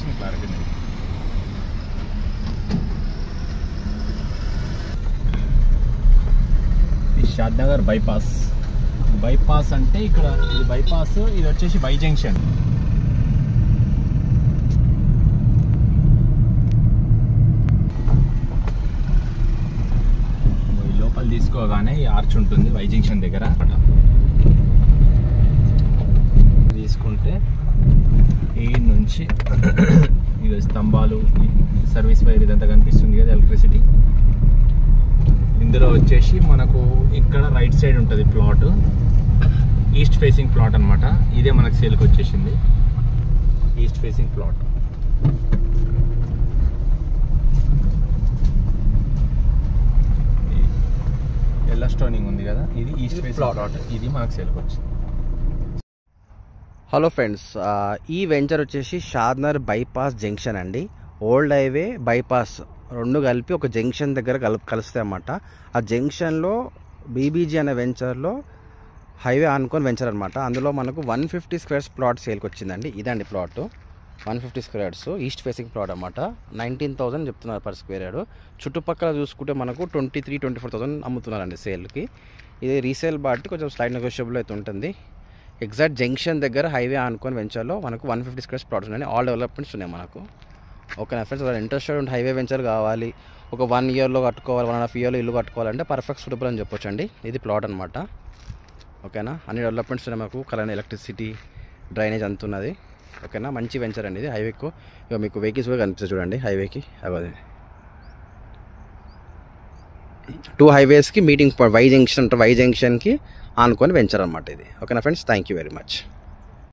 వస్తుంది క్లారిటీ లేదు ఈ షాద్ నగర్ బైపాస్ బైపాస్ అంటే ఇక్కడ ఇది బైపాస్ ఇది వచ్చేసి వై జంక్షన్ ఈ లోపల తీసుకోగానే ఈ ఆర్చ్ ఉంటుంది వై జంక్షన్ దగ్గర తీసుకుంటే ఈ నుంచి ఇక స్తంభాలు సర్వీస్ వైర్ ఇదంతా కనిపిస్తుంది కదా ఎలక్ట్రిసిటీ ఇందులో వచ్చేసి మనకు ఇక్కడ రైట్ సైడ్ ఉంటుంది ప్లాట్ ఈస్ట్ ఫేసింగ్ ప్లాట్ అన్నమాట ఇదే మనకు సేల్కి వచ్చేసింది ఈస్ట్ ఫేసింగ్ ప్లాట్ ఎల్ల స్టోనింగ్ ఉంది కదా ఇది ఈస్ట్ ఫేసింగ్ plot. ప్లాట్ ఇది మనకు సేల్కి వచ్చింది హలో ఫ్రెండ్స్ ఆ, ఈ వెంచర్ వచ్చేసి షాద్నర్ బైపాస్ జంక్షన్ అండి ఓల్డ్ హైవే బైపాస్ రెండు కలిపి ఒక జంక్షన్ దగ్గర కలు కలుస్తాయి అన్నమాట ఆ జంక్షన్లో బీబీజీ అనే వెంచర్లో హైవే ఆనుకొని వెంచర్ అనమాట అందులో మనకు వన్ ఫిఫ్టీ స్క్వేర్స్ ప్లాట్ సేల్కి వచ్చిందండి ఇదండి plot one fifty squares east facing plot అనమాట నైన్టీన్ థౌసండ్ చెప్తున్నారు పర్ స్క్వేర్ యార్డ్ చుట్టుపక్కల చూసుకుంటే మనకు twenty three twenty four thousand అమ్ముతున్నారండి సేల్కి ఇది రీసేల్ బట్టి కొంచెం స్లైడ్ నెగోషియబుల్ అయితే ఉంటుంది ఎగ్జాక్ట్ జంక్షన్ దగ్గర హైవే ఆనుకొని వెంచర్లో మనకు వన్ ఫిఫ్టీ స్క్వేర్స్ ప్లాట్స్ ఉన్నాయి ఆల్ డెవలప్మెంట్స్ ఉన్నాయి మనకు ఓకే నా ఫ్రెండ్స్ ఇంట్రెస్టెడ్ ఉంటే హైవే వెంచర్ కావాలి ఒక వన్ ఇయర్లో కట్టుకోవాలి వన్ అండ్ హాఫ్ ఇయర్లో ఇల్లు కట్టుకోవాలంటే పర్ఫెక్ట్ సూటబుల్ అని చెప్పొచ్చు అండి ఇది ప్లాట్ అనమాట ఓకేనా అన్ని డెవలప్మెంట్స్ ఉన్నాయి మాకు కరెంట్ ఎలక్ట్రిసిటీ డ్రైనేజ్ అంతున్నది ఓకేనా మంచి వెంచర్ అండి ఇది హైవేకు ఇక మీకు వెహికల్స్ కూడా కనిపిస్తుంది చూడండి హైవేకి అదే టూ హైవేస్కి మీటింగ్ వై జంక్షన్ అంటే వై జంక్షన్కి ఆనుకొని వెంచర్ అనమాట ఇది ఓకేనా friends thank you very much